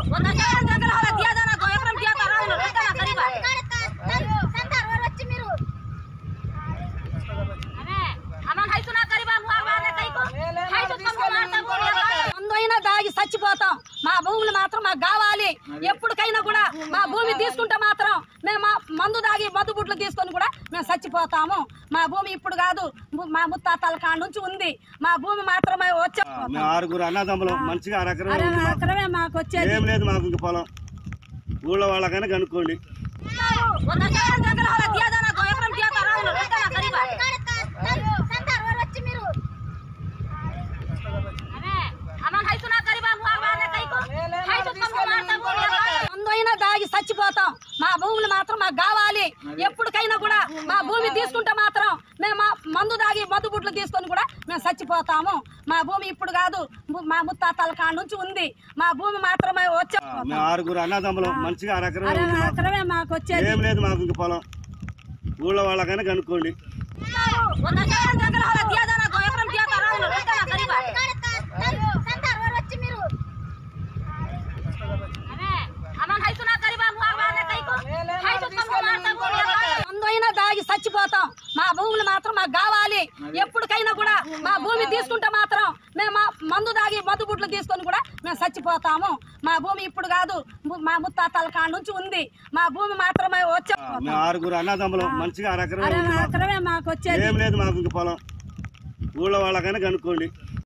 वो दस एकर जंगल वाला दिया जाना दो एकर में दिया तो आराम से रहता ना गरीब है అమన్ హై సునా గరీబా ముఆ వానే కైకో హై సు కమ్ మారతా బోలియా అందైనా దాగి చచ్చిపోతాం మా భూములు మాత్రం మాకు కావాలి ఎప్పటికైనా కూడా మా భూమి తీసుకుంటే మాత్రం మేము మా మందు దాగి మధు బుడ్లు తీసుకొని కూడా మేము చచ్చిపోతాము మా భూమి ఇప్పుడు కాదు ము- మా ముత్తాతల కాడ నుంచి ఉంది మా భూమి మాత్రమే వచ్చే మేము ఆరుగురు అన్నదమ్ములం మంచిగా అరకరే అరే ఉంది మాకు. మాత్రమే మాకు వచ్చేది ఏం లేదు మాకు ఇంక పొలం ఊళ్ళో వాళ్ళకైనా కనుక్కోండి वो दस एकर जंगल वाला दिया जाना दो एकर में दिया तो आराम से रहता ना गरीब है అమన్ హై సునా గరీబా ముఆ వానే కైకో హై సు కమ్ మారతా బోలియా అందైనా దాగి చచ్చిపోతాం మా భూములు మాత్రం మాకు కావాలి ఎప్పటికైనా కూడా మా భూమి తీసుకుంటే మాత్రం మేము మా మందు దాగి మధు బుడ్లు తీసుకొని కూడా మేము చచ్చిపోతాము మా భూమి ఇప్పుడు కాదు ము- మా ముత్తాతల కాడ నుంచి ఉంది మా భూమి మాత్రమే వచ్చే మేము ఆరుగురు అన్నదమ్ములం మంచిగా అరకరే అరే ఉంది మాకు. మాత్రమే మాకు వచ్చేది ఏం లేదు మాకు ఇంక పొలం ఊళ్ళో వాళ్ళకైనా కనుక్కోండి वो दस एकर जंगल वाला दिया जाना दो एकर में दिया तो आराम से रहता ना गरीब है అమన్ హై సునా గరీబా ముఆ వానే కైకో హై సు కమ్ మారతా బోలియా అందైనా దాగి చచ్చిపోతాం మా భూములు మాత్రం మాకు కావాలి ఎప్పటికైనా కూడా మా భూమి తీసుకుంటే మాత్రం మేము మా మందు దాగి మధు బుడ్లు తీసుకొని కూడా మేము చచ్చిపోతాము మా భూమి ఇప్పుడు కాదు ము- మా ముత్తాతల కాడ నుంచి ఉంది మా భూమి మాత్రమే వచ్చే మేము ఆరుగురు అన్నదమ్ములం మంచిగా అరకరే అరే ఉంది మాకు. మాత్రమే మాకు వచ్చేది ఏం లేదు మాకు ఇంక పొలం ఊళ్ళో వాళ్ళకైనా కనుక్కోండి